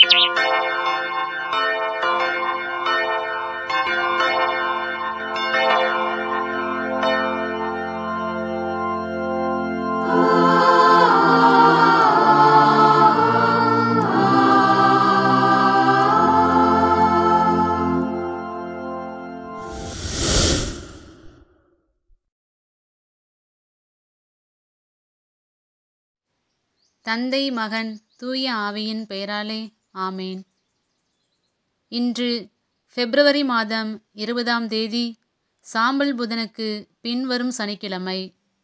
தந்தை மகன் தூய ஆவியின் பெயராலே ஆமேன் இன்று பிப்ரவரி மாதம் இருபதாம் தேதி சாம்பல் புதனுக்கு பின்வரும் சனிக்கிழமை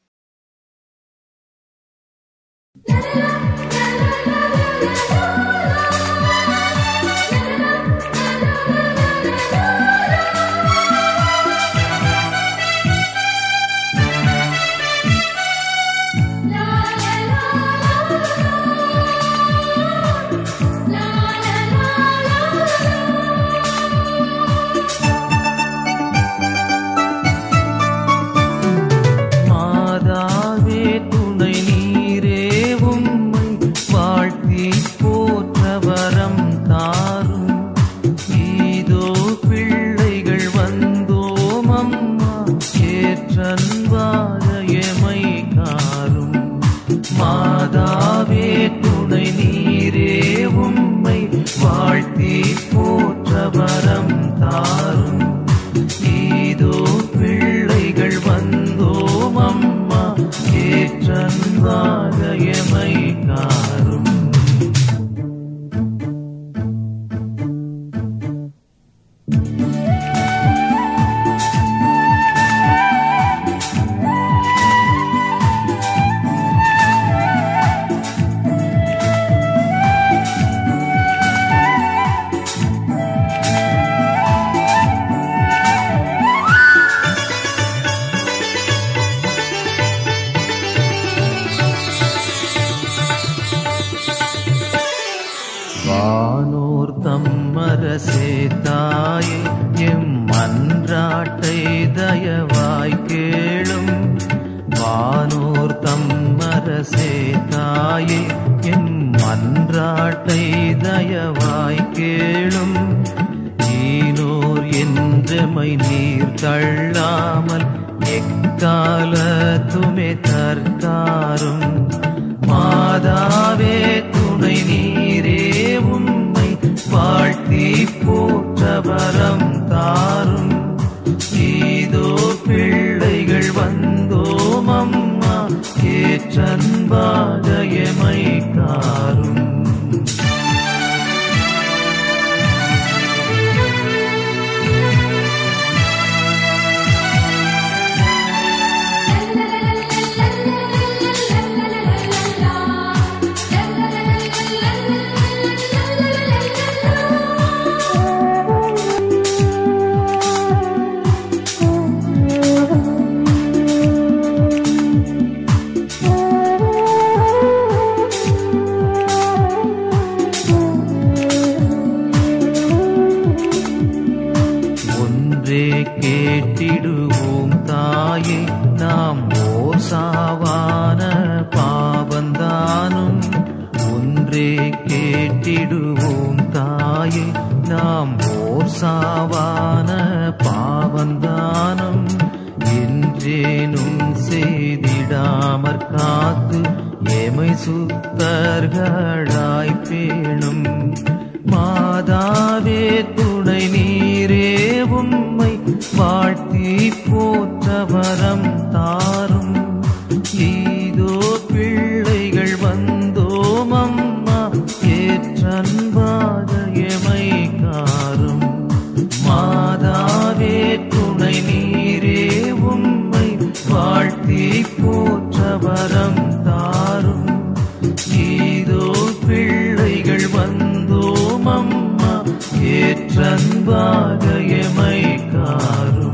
மாதாவே துணை நீரே உம்மை வாழ்த்தி போற்றவரம் தாரும் இதோ பிள்ளைகள் வந்தோம் அம்மா ஏற்றன்பாக எமை காரும் மாதாவே துணை நீரே உம்மை வாழ்த்தி போற்றவரம் தாரும் இதோ பிள்ளைகள் வந்தோம் அம்மா ஏற்றன்பாக எமை காரும் வானோர் தம்மரசே தாயே எம் மன்றாட்டை தயவாய் கேளும் வானோர் தம்மரசே தாயே எம் மன்றாட்டை தயவாய் கேளும் ஈனோர் என்றமை நீர் தள்ளாமல் எக்காலத்துமே தற்காரும் மாதாவே துணை நீரே உம்மை வாழ்த்தி போற்றவரம் தாரும் இதோ பிள்ளைகள் வந்தோம் அம்மா ஏற்றன்பாக எமை காரும் ஒன்றே கேட்டிடுவோம் தாயே நாம் ஓர் சாவான பாவந்தானும் ஒன்றே கேட்டிடுவோம் தாயே நாம் ஓர் சாவான பாவந்தானும் என்றேனும் செய்திடாமற் காத்து எமை சுத்தர்களாய் பேணும் மாதாவே துணை நீரே உம்மை வாழ்த்தி போற்றவரம் தாரும் இதோ பிள்ளைகள் வந்தோம் அம்மா ஏற்றன்பாக எமை காரும் மாதாவே துணை நீரே உம்மை வாழ்த்தி போற்றவரம் தாரும் இதோ பிள்ளைகள் வந்தோம் அம்மா ஏற்றன்பாக எமை காரும்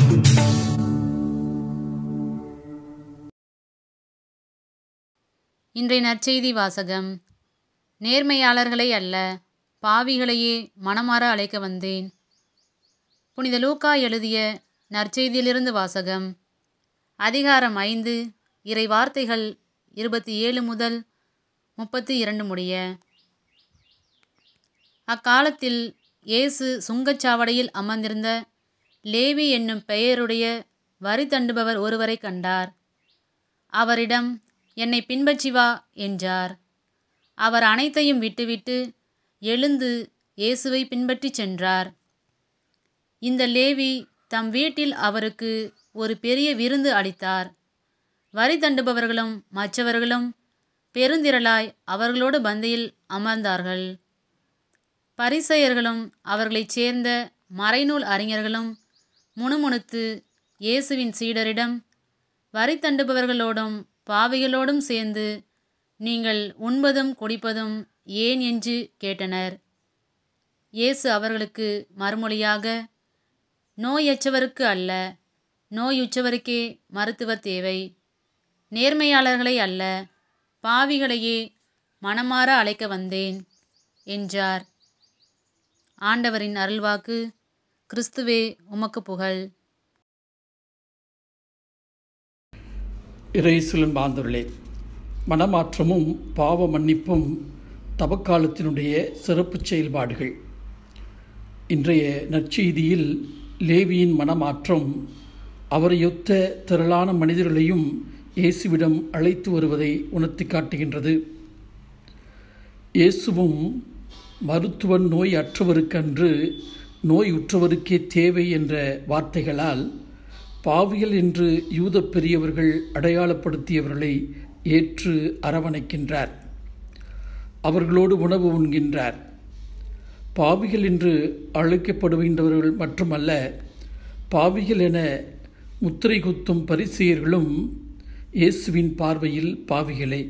இன்றைய நற்செய்தி வாசகம் நேர்மையாளர்களை அல்ல பாவிகளையே மனமாற அழைக்க வந்தேன் புனித லூக்கா எழுதிய நற்செய்தியிலிருந்து வாசகம் அதிகாரம் ஐந்து இறை வார்த்தைகள் இருபத்தி ஏழு முதல் முப்பத்தி இரண்டு முடிய அக்காலத்தில் இயேசு சுங்கச்சாவடியில் அமர்ந்திருந்த லேவி என்னும் பெயருடைய வரி தண்டுபவர் ஒருவரை கண்டார் அவரிடம் என்னை பின்பற்றி வா என்றார் அவர் அனைத்தையும் விட்டுவிட்டு எழுந்து இயேசுவை பின்பற்றிச் சென்றார் இந்த லேவி தம் வீட்டில் அவருக்கு ஒரு பெரிய விருந்து அளித்தார் வரி தண்டுபவர்களும் மற்றவர்களும் பெருந்திரளாய் அவர்களோடு பந்தியில் அமர்ந்தார்கள் பரிசெயர்களும் அவர்களைச் சேர்ந்த மறைநூல் அறிஞர்களும் முணுமுணுத்து இயேசுவின் சீடரிடம் வரி தண்டுபவர்களோடும் பாவிகளோடும் சேர்ந்து நீங்கள் உண்பதும் குடிப்பதும் ஏன் என்று கேட்டனர் இயேசு அவர்களுக்கு மறுமொழியாக நோயற்றவருக்கு அல்ல நோயுற்றவருக்கே மருத்துவர் தேவை நேர்மையாளர்களை அல்ல பாவிகளையே மனமாற அழைக்க வந்தேன் என்றார் ஆண்டவரின் அருள்வாக்கு கிறிஸ்துவே உமக்கு புகழ் இறைசுலன் பாந்தவர்களே மனமாற்றமும் பாவ மன்னிப்பும் தவக்காலத்தினுடைய சிறப்பு செயல்பாடுகள் இன்றைய நற்செய்தியில் லேவியின் மனமாற்றம் அவரையொத்த திரளான மனிதர்களையும் இயேசுவிடம் அழைத்து வருவதை உணர்த்தி காட்டுகின்றது இயேசுவும் மருத்துவன் நோய் அற்றவருக்கன்று நோய் உற்றவருக்கே தேவை என்ற வார்த்தைகளால் பாவியல் என்று யூத பெரியவர்கள் அடையாளப்படுத்தியவர்களை ஏற்று அரவணைக்கின்றார் அவர்களோடு உணவு உண்கின்றார் பாவிகள் என்று அழைக்கப்படுகின்றவர்கள் மட்டுமல்ல பாவிகள் என முத்திரை குத்தும் பரிசெயர்களும் இயேசுவின் பார்வையில் பாவிகளே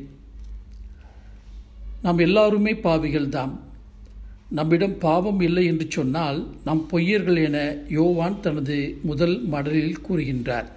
நாம் எல்லாருமே பாவிகள்தாம் நம்மிடம் பாவம் இல்லை என்று சொன்னால் நாம் பொய்யர்கள் என யோவான் தனது முதல் மடலில் கூறுகின்றார்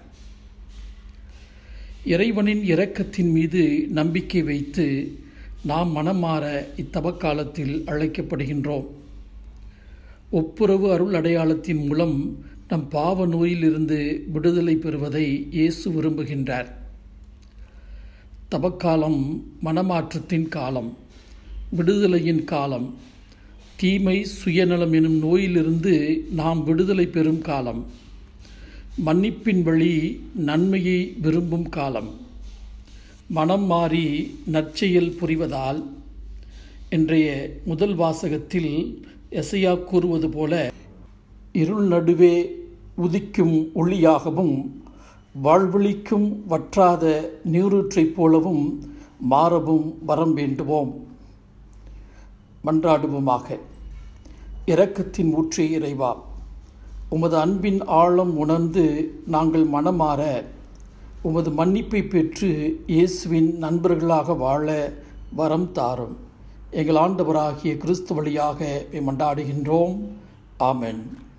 இறைவனின் இரக்கத்தின் மீது நம்பிக்கை வைத்து நாம் மனமாற இத்தவக்காலத்தில் அழைக்கப்படுகின்றோம் ஒப்புரவு அருள் அடையாளத்தின் மூலம் நம் பாவ நோயிலிருந்து விடுதலை பெறுவதை இயேசு விரும்புகின்றார் தவக்காலம் மனமாற்றத்தின் காலம் விடுதலையின் காலம் தீமை சுயநலம் எனும் நோயிலிருந்து நாம் விடுதலை பெறும் காலம் மன்னிப்பின் வழி நன்மையை விரும்பும் காலம் மனம் மாறி நற்செயல் புரிவதால் இன்றைய முதல் வாசகத்தில் எசையா கூறுவது போல இருள் நடுவே உதிக்கும் ஒளியாகவும் வாழ்வழிக்கும் வற்றாத நீரூற்றைப் போலவும் மாறவும் வரம் வேண்டுவோம் மன்றாடுவோமாக இரக்கத்தின் ஊற்றே இறைவா உமது அன்பின் ஆழம் உணர்ந்து நாங்கள் மனமாற உமது மன்னிப்பை பெற்று இயேசுவின் நண்பர்களாக வாழ வரம் தாரும் எங்கள் ஆண்டவராகிய கிறிஸ்து வழியாக மண்டாடுகின்றோம் ஆமென்